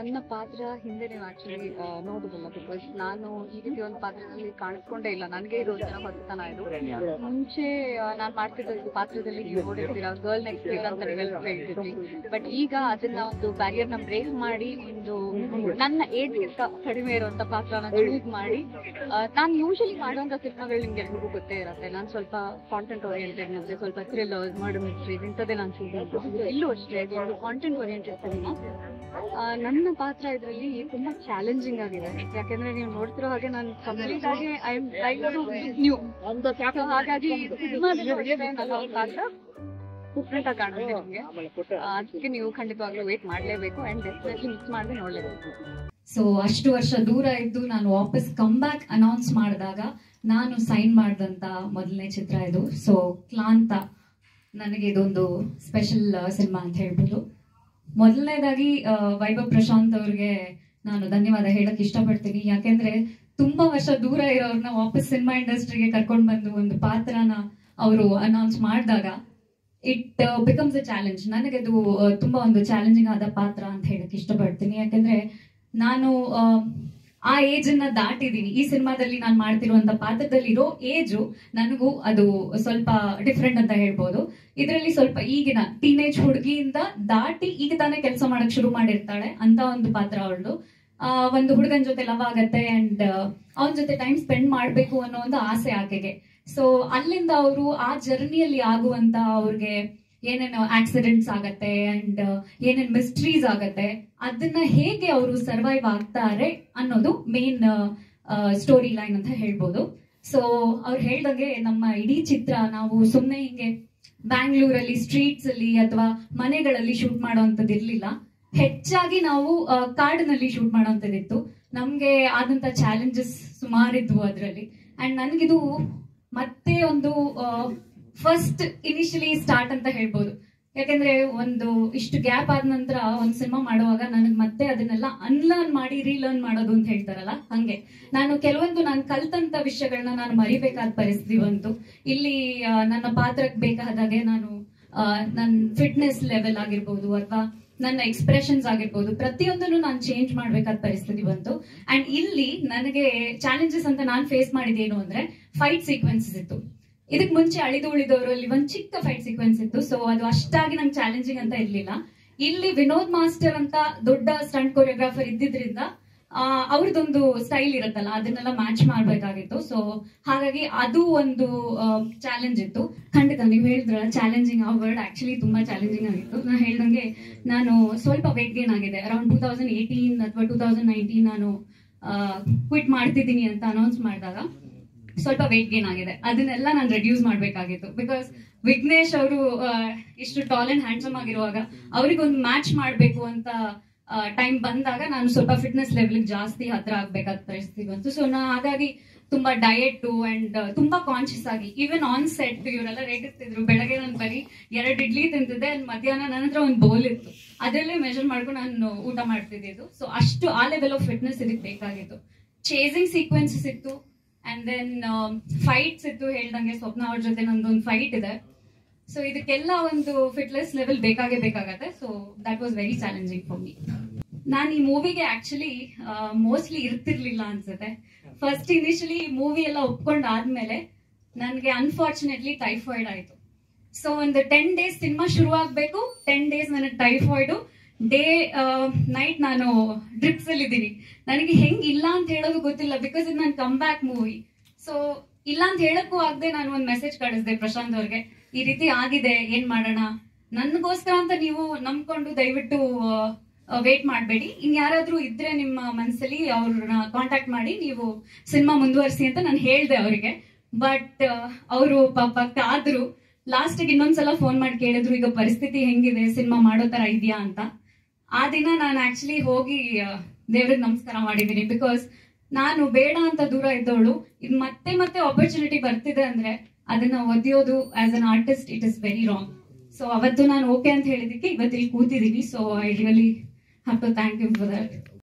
ನನ್ನ ಪಾತ್ರ ಹಿಂದೆ ನೀವು ಆಕ್ಚುಲಿ ನೋಡುದಿಲ್ಲ ಬಿಕಾಸ್ ನಾನು ಈ ರೀತಿ ಒಂದು ಪಾತ್ರದಲ್ಲಿ ಕಾಣಿಸ್ಕೊಂಡೇ ಇಲ್ಲ ನನಗೆ ಇದು ಒಂಥರ ಹೊಸತನ ಇದು ಮುಂಚೆ ನಾನು ಮಾಡ್ತಿದ್ದ ಇದು ಪಾತ್ರದಲ್ಲಿ ನೀವು ನೋಡಿರ್ತೀರ ಗರ್ಲ್ ನೆಕ್ಸ್ಟ್ ಇಲ್ಲ ಅಂತ ನೀವೆಲ್ಲ ಹೇಳ್ತಿದ್ವಿ ಬಟ್ ಈಗ ಅದನ್ನ ಒಂದು ಬ್ಯಾರಿಯರ್ ನ ಬ್ರೇಕ್ ಮಾಡಿ ಒಂದು ನನ್ನ ಏಜ್ ಕಡಿಮೆ ಇರುವಂತ ಪಾತ್ರನ ಚೂಸ್ ಮಾಡಿ ನಾನು ಯೂಶಲಿ ಮಾಡುವಂತ ಸಿನಿಮಾಗಳು ನಿಮ್ಗೆ ಎಲ್ರಿಗೂ ಗೊತ್ತೇ ಇರುತ್ತೆ ನಾನು ಸ್ವಲ್ಪ ಕಾಂಟೆಂಟ್ ಓರಿಯೆಂಟೆಡ್ ಮತ್ತೆ ಸ್ವಲ್ಪ ಥ್ರಿಲ್ಲರ್ ಮರ್ಡರ್ ಮಿಸ್ಟ್ರೀಸ್ ಇಂಥದ್ದೇ ನಾನು ಚೂಸ್ ಮಾಡ್ತೀನಿ ಇಲ್ಲೂ ಅಷ್ಟೇ ಇದು ಒಂದು ಕಾಂಟೆಂಟ್ ಓರಿಯೆಂಟೆಡ್ ಸಿನಿಮಾ ನನ್ನ ಪಾತ್ರ ಇದರಲ್ಲಿ ತುಂಬಾ ಚಾಲೆಂಜಿಂಗ್ ಆಗಿದೆ ಯಾಕೆಂದ್ರೆ ನೀವು ನೋಡ್ತಿರೋ ಹಾಗೆ ನಾನು ಕಂಪ್ಲೀಟ್ ಆಗಿ ಐ ಆಮ್ ಟ್ರೈ ನ್ಯೂ ಹಾಗಾಗಿ ಸಿನಿಮಾದಲ್ಲಿ ನನ್ನ ಪಾತ್ರ ಡಿಫ್ರೆಂಟ್ ಆಗಿ ಕಾಣುತ್ತೆ ನಿಮಗೆ ಅದಕ್ಕೆ ನೀವು ಖಂಡಿತವಾಗ್ಲೂ ವೇಟ್ ಮಾಡಲೇಬೇಕು ಅಂಡ್ ಡೆಫಿನೆಟ್ಲಿ ಮಿಸ್ ಮಾಡದೆ ನೋಡಲೇಬೇಕು ಸೊ ಅಷ್ಟು ವರ್ಷ ದೂರ ಇದ್ದು ನಾನು ವಾಪಸ್ ಕಮ್ ಬ್ಯಾಕ್ ಅನೌನ್ಸ್ ಮಾಡಿದಾಗ ನಾನು ಸೈನ್ ಮಾಡಿದಂತ ಮೊದಲನೇ ಚಿತ್ರ ಇದು ಸೊ ಕ್ಲಾಂತ ನನಗೆ ಇದೊಂದು ಸ್ಪೆಷಲ್ ಸಿನಿಮಾ ಅಂತ ಹೇಳ್ಬೋದು ಮೊದಲನೇದಾಗಿ ಆ, ವೈಭವ್ ಪ್ರಶಾಂತ್ ಅವ್ರಿಗೆ ನಾನು ಧನ್ಯವಾದ ಹೇಳಕ್ ಇಷ್ಟಪಡ್ತೀನಿ ಯಾಕೆಂದ್ರೆ ತುಂಬಾ ವರ್ಷ ದೂರ ಇರೋರ್ನ ವಾಪಸ್ ಸಿನಿಮಾ ಇಂಡಸ್ಟ್ರಿಗೆ ಕರ್ಕೊಂಡು ಬಂದು ಒಂದು ಪಾತ್ರನ ಅವರು ಅನೌನ್ಸ್ ಮಾಡಿದಾಗ ಇಟ್ ಬಿಕಮ್ಸ್ ಅ ಚಾಲೆಂಜ್ ನನಗೆ ಅದು ಆ, ತುಂಬಾ ಒಂದು ಚಾಲೆಂಜಿಂಗ್ ಆದ ಪಾತ್ರ ಅಂತ ಹೇಳಕ್ ಇಷ್ಟಪಡ್ತೀನಿ ಯಾಕೆಂದ್ರೆ ನಾನು ಆ, ಆ ಏಜ್ ಅನ್ನ ದಾಟಿದೀನಿ ಈ ಸಿನಿಮಾದಲ್ಲಿ ನಾನು ಮಾಡ್ತಿರುವಂತ ಪಾತ್ರದಲ್ಲಿ ಇರೋ ಏಜು ನನಗೂ ಅದು ಸ್ವಲ್ಪ ಡಿಫ್ರೆಂಟ್ ಅಂತ ಹೇಳ್ಬೋದು ಇದರಲ್ಲಿ ಸ್ವಲ್ಪ ಈಗಿನ ಟೀನೇಜ್ ಹುಡುಗಿಯಿಂದ ದಾಟಿ ಈಗ ತಾನೇ ಕೆಲಸ ಮಾಡಕ್ ಶುರು ಮಾಡಿರ್ತಾಳೆ ಅಂತ ಒಂದು ಪಾತ್ರ ಅವಳದು ಒಂದು ಹುಡುಗನ ಜೊತೆ ಲವ್ ಆಗತ್ತೆ ಅಂಡ್ ಅವನ ಜೊತೆ ಟೈಮ್ ಸ್ಪೆಂಡ್ ಮಾಡ್ಬೇಕು ಅನ್ನೋ ಒಂದು ಆಸೆ ಆಕೆಗೆ ಸೊ ಅಲ್ಲಿಂದ ಅವರು ಆ ಜರ್ನಿಯಲ್ಲಿ ಆಗುವಂತ ಅವ್ರಿಗೆ ಏನೇನು ಆಕ್ಸಿಡೆಂಟ್ಸ್ ಆಗತ್ತೆ ಅಂಡ್ ಏನೇನ್ ಮಿಸ್ಟ್ರೀಸ್ ಆಗತ್ತೆ ಅದನ್ನ ಹೇಗೆ ಅವರು ಸರ್ವೈವ್ ಆಗ್ತಾರೆ ಅನ್ನೋದು ಮೇನ್ ಸ್ಟೋರಿ ಲೈನ್ ಅಂತ ಹೇಳ್ಬೋದು ಸೊ ಅವ್ರು ಹೇಳ್ದಂಗೆ ನಮ್ಮ ಇಡೀ ಚಿತ್ರ ನಾವು ಸುಮ್ಮನೆ ಹಿಂಗೆ ಬ್ಯಾಂಗ್ಳೂರಲ್ಲಿ ಸ್ಟ್ರೀಟ್ಸ್ ಅಲ್ಲಿ ಅಥವಾ ಮನೆಗಳಲ್ಲಿ ಶೂಟ್ ಮಾಡುವಂತದ್ದು ಇರ್ಲಿಲ್ಲ ಹೆಚ್ಚಾಗಿ ನಾವು ಆ, ಕಾಡಿನಲ್ಲಿ ಶೂಟ್ ಮಾಡುವಂತದ್ದಿತ್ತು ನಮ್ಗೆ ಆದಂತ ಚಾಲೆಂಜಸ್ ಸುಮಾರಿದ್ವು ಅದರಲ್ಲಿ ಅಂಡ್ ನನ್ಗಿದು ಮತ್ತೆ ಒಂದು ಫಸ್ಟ್ ಇನಿಷಿಯಲಿ ಸ್ಟಾರ್ಟ್ ಅಂತ ಹೇಳ್ಬೋದು ಯಾಕಂದ್ರೆ ಒಂದು ಇಷ್ಟು ಗ್ಯಾಪ್ ಆದ ನಂತರ ಒಂದು ಸಿನಿಮಾ ಮಾಡುವಾಗ ನನಗೆ ಮತ್ತೆ ಅದನ್ನೆಲ್ಲ ಅನ್ಲರ್ನ್ ಮಾಡಿ ರೀಲರ್ನ್ ಮಾಡೋದು ಅಂತ ಹೇಳ್ತಾರಲ್ಲ ಹಂಗೆ ನಾನು ಕೆಲವೊಂದು ನಾನು ಕಲ್ತಂತ ವಿಷಯಗಳನ್ನ ನಾನು ಮರಿಬೇಕಾದ ಪರಿಸ್ಥಿತಿ ಬಂತು ಇಲ್ಲಿ ಆ, ನನ್ನ ಪಾತ್ರಕ್ಕೆ ಬೇಕಾದಾಗೆ ನಾನು ಆ, ನನ್ನ ಫಿಟ್ನೆಸ್ ಲೆವೆಲ್ ಆಗಿರ್ಬೋದು ಅಥವಾ ನನ್ನ ಎಕ್ಸ್ಪ್ರೆಷನ್ಸ್ ಆಗಿರ್ಬೋದು ಪ್ರತಿಯೊಂದನ್ನು ನಾನು ಚೇಂಜ್ ಮಾಡ್ಬೇಕಾದ ಪರಿಸ್ಥಿತಿ ಬಂತು ಅಂಡ್ ಇಲ್ಲಿ ನನಗೆ ಚಾಲೆಂಜಸ್ ಅಂತ ನಾನು ಫೇಸ್ ಮಾಡಿದ್ದೇನು ಅಂದ್ರೆ ಫೈಟ್ ಸೀಕ್ವೆನ್ಸಸ್ ಇತ್ತು ಇದಕ್ ಮುಂಚೆ ಅಳಿದು ಉಳಿದವರಲ್ಲಿ ಒಂದ್ ಚಿಕ್ಕ ಫೈಟ್ ಸೀಕ್ವೆನ್ಸ್ ಇತ್ತು ಸೊ ಅದು ಅಷ್ಟಾಗಿ ನಂಗೆ ಚಾಲೆಂಜಿಂಗ್ ಅಂತ ಇರ್ಲಿಲ್ಲ ಇಲ್ಲಿ ವಿನೋದ್ ಮಾಸ್ಟರ್ ಅಂತ ದೊಡ್ಡ ಸ್ಟಂಟ್ ಕೊರಿಯೋಗ್ರಾಫರ್ ಇದ್ದಿದ್ರಿಂದ ಆ, ಅವ್ರದ್ದೊಂದು ಸ್ಟೈಲ್ ಇರುತ್ತಲ್ಲ ಅದನ್ನೆಲ್ಲ ಮ್ಯಾಚ್ ಮಾಡ್ಬೇಕಾಗಿತ್ತು ಸೊ ಹಾಗಾಗಿ ಅದು ಒಂದು ಚಾಲೆಂಜ್ ಇತ್ತು ಖಂಡಿತ ನೀವು ಹೇಳಿದ್ರಲ್ಲ ಚಾಲೆಂಜಿಂಗ್ ಆ ವರ್ಡ್ ಆಕ್ಚುಲಿ ತುಂಬಾ ಚಾಲೆಂಜಿಂಗ್ ಆಗಿತ್ತು ನಾನು ಹೇಳ್ದಂಗೆ ನಾನು ಸ್ವಲ್ಪ ವೇಟ್ ಗೇನ್ ಆಗಿದೆ ಅರೌಂಡ್ ಟೂ ತೌಸಂಡ್ ಏಯ್ಟೀನ್ ಅಥವಾ ಟೂ ತೌಸಂಡ್ ನೈನ್ಟೀನ್ ನಾನು ಕ್ವಿಟ್ ಮಾಡ್ತಿದ್ದೀನಿ ಅಂತ ಅನೌನ್ಸ್ ಮಾಡಿದಾಗ ಸ್ವಲ್ಪ ವೇಟ್ ಗೇನ್ ಆಗಿದೆ ಅದನ್ನೆಲ್ಲ ನಾನು ರೆಡ್ಯೂಸ್ ಮಾಡ್ಬೇಕಾಗಿತ್ತು ಬಿಕಾಸ್ ವಿಘ್ನೇಶ್ ಅವರು ಇಷ್ಟು ಟಾಲ್ ಅಂಡ್ ಹ್ಯಾಂಡ್ಸಮ್ ಆಗಿರುವಾಗ ಅವ್ರಿಗೊಂದು ಮ್ಯಾಚ್ ಮಾಡಬೇಕು ಅಂತ ಟೈಮ್ ಬಂದಾಗ ನಾನು ಸ್ವಲ್ಪ ಫಿಟ್ನೆಸ್ ಲೆವೆಲ್ ಜಾಸ್ತಿ ಹತ್ರ ಆಗ್ಬೇಕಾದ ಪರಿಸ್ಥಿತಿ ಬಂತು ಸೊ ನಾ ಹಾಗಾಗಿ ತುಂಬಾ ಡಯಟ್ ಅಂಡ್ ತುಂಬಾ ಕಾನ್ಶಿಯಸ್ ಆಗಿ ಈವನ್ ಆನ್ ಸೆಟ್ ಇವರೆಲ್ಲ ರೇಟಿಸ್ತಿದ್ರು ಬೆಳಗ್ಗೆ ನಾನು ಬರೀ ಎರಡು ಇಡ್ಲಿ ತಿಂತಿದ್ದೆ and ಮಧ್ಯಾಹ್ನ ನನ್ನ ಹತ್ರ ಒಂದು ಬೌಲ್ ಇತ್ತು ಅದರಲ್ಲೇ ಮೆಜರ್ ಮಾಡ್ಕೊಂಡು ನಾನು ಊಟ ಮಾಡ್ತಿದ್ದಿದ್ದು ಸೊ ಅಷ್ಟು ಆ ಲೆವೆಲ್ ಆಫ್ ಫಿಟ್ನೆಸ್ ಇದಕ್ಕೆ ಬೇಕಾಗಿತ್ತು ಚೇಸಿಂಗ್ ಸೀಕ್ವೆನ್ಸಸ್ ಇತ್ತು ಅಂಡ್ ದೆನ್ ಫೈಟ್ಸ್ ಇತ್ತು ಹೇಳ್ದಂಗೆ ಸ್ವಪ್ನ ಅವ್ರ ಜೊತೆ ನಂದೊಂದು ಫೈಟ್ ಇದೆ ಸೊ ಇದಕ್ಕೆಲ್ಲ ಒಂದು ಫಿಟ್ನೆಸ್ ಲೆವೆಲ್ ಬೇಕಾಗೇ ಬೇಕಾಗತ್ತೆ so that was very challenging for me ನಾನು ಈ ಮೂವಿಗೆ ಆಕ್ಚುಲಿ ಮೋಸ್ಟ್ಲಿ ಇರ್ತಿರ್ಲಿಲ್ಲ ಅನ್ಸುತ್ತೆ ಫಸ್ಟ್ ಇನಿಷಿಯಲಿ ಮೂವಿ ಎಲ್ಲ ಒಪ್ಕೊಂಡ್ ಆದ್ಮೇಲೆ ನನಗೆ ಅನ್ಫಾರ್ಚುನೇಟ್ಲಿ ಟೈಫಾಯ್ಡ್ ಆಯ್ತು ಸೊ ಒಂದು ಟೆನ್ ಡೇಸ್ ಸಿನಿಮಾ ಶುರು ಆಗ್ಬೇಕು ಟೆನ್ ಡೇಸ್ ನನಗೆ ಟೈಫಾಯ್ಡು ಡೇ ನೈಟ್ ನಾನು ಡ್ರಿಪ್ಸ್ ಅಲ್ಲಿ ಇದ್ದೀನಿ ನನಗೆ ಹೆಂಗ್ ಇಲ್ಲ ಅಂತ ಹೇಳೋದು ಗೊತ್ತಿಲ್ಲ ಬಿಕಾಸ್ ಇದು ನನ್ನ ಕಮ್ ಬ್ಯಾಕ್ ಮೂವಿ ಸೊ ಇಲ್ಲ ಅಂತ ಹೇಳಕ್ಕೂ ಆಗದೆ ನಾನು ಒಂದು ಮೆಸೇಜ್ ಕಳಿಸ್ದೆ ಪ್ರಶಾಂತ್ ಅವ್ರಿಗೆ ಈ ರೀತಿ ಆಗಿದೆ ಏನ್ ಮಾಡೋಣ ನನ್ಗೋಸ್ಕರ ಅಂತ ನೀವು ನಂಬ್ಕೊಂಡು ದಯವಿಟ್ಟು ವೇಟ್ ಮಾಡಬೇಡಿ ಇನ್ ಯಾರಾದ್ರೂ ಇದ್ರೆ ನಿಮ್ಮ ಮನಸ್ಸಲ್ಲಿ ಅವ್ರನ್ನ ಕಾಂಟ್ಯಾಕ್ಟ್ ಮಾಡಿ ನೀವು ಸಿನಿಮಾ ಮುಂದುವರಿಸಿ ಅಂತ ನಾನು ಹೇಳ್ದೆ ಅವರಿಗೆ ಬಟ್ ಅವರು ಪಾಪ ಕಾದ್ರು ಲಾಸ್ಟಿಗೆ ಇನ್ನೊಂದ್ಸಲ ಫೋನ್ ಮಾಡಿ ಕೇಳಿದ್ರು ಈಗ ಪರಿಸ್ಥಿತಿ ಹೆಂಗಿದೆ ಸಿನಿಮಾ ಮಾಡೋ ತರ ಇದೆಯಾ ಅಂತ ಆ ದಿನ ನಾನು ಆಕ್ಚುಲಿ ಹೋಗಿ ದೇವ್ರಿಗೆ ನಮಸ್ಕಾರ ಮಾಡಿದ್ದೀನಿ ಬಿಕಾಸ್ ನಾನು ಬೇಡ ಅಂತ ದೂರ ಇದ್ದವಳು ಇದು ಮತ್ತೆ ಮತ್ತೆ ಆಪರ್ಚುನಿಟಿ ಬರ್ತಿದೆ ಅಂದ್ರೆ ಅದನ್ನ ಒದೆಯೋದು as an artist it is very wrong so ಅವತ್ತು ನಾನು ಓಕೆ ಅಂತ ಹೇಳಿದಕ್ಕೆ ಇವತ್ತು ಇಲ್ಲಿ ಕೂತಿದ್ದೀನಿ so I really have to thank you for that